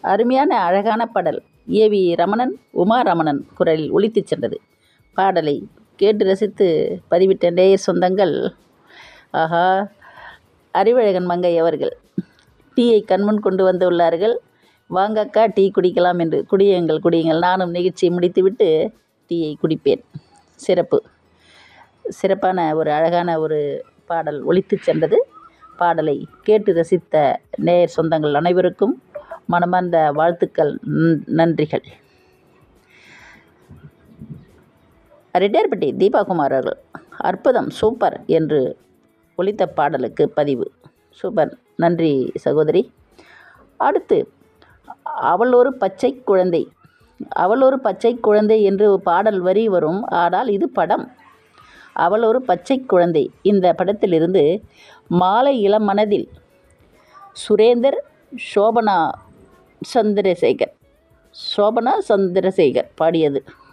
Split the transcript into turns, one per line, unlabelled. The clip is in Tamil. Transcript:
அருமையான அழகான பாடல் ஏவி ரமணன் உமா ரமணன் குரலில் ஒலித்துச் சென்றது பாடலை கேட்டு ரசித்து பதிவிட்ட நேயர் சொந்தங்கள் ஆஹா அறிவழகன் மங்கை அவர்கள் டீயை கண்முன் கொண்டு வந்துள்ளார்கள் வாங்கக்கா டீ குடிக்கலாம் என்று குடியுங்கள் குடியுங்கள் நானும் நிகழ்ச்சியை முடித்துவிட்டு டீயை குடிப்பேன் சிறப்பு சிறப்பான ஒரு அழகான ஒரு பாடல் ஒலித்துச் சென்றது பாடலை கேட்டு ரசித்த நேயர் சொந்தங்கள் அனைவருக்கும் மனமார்ந்த வாழ்த்துக்கள் நன்- நன்றிகள் ரெட்டியார்பட்டி தீபாகுமார் அவர்கள் அற்புதம் சூப்பர் என்று ஒலித்த பாடலுக்கு பதிவு சூப்பர் நன்றி சகோதரி அடுத்து அவள் ஒரு பச்சை குழந்தை அவள் ஒரு பச்சை குழந்தை என்று பாடல் வரி வரும் ஆனால் இது படம் அவள் ஒரு பச்சை குழந்தை இந்த படத்திலிருந்து மாலை இளம் மனதில் சுரேந்தர் சோபனா சந்திரசேகர் சோபனா சந்திரசேகர் பாடியது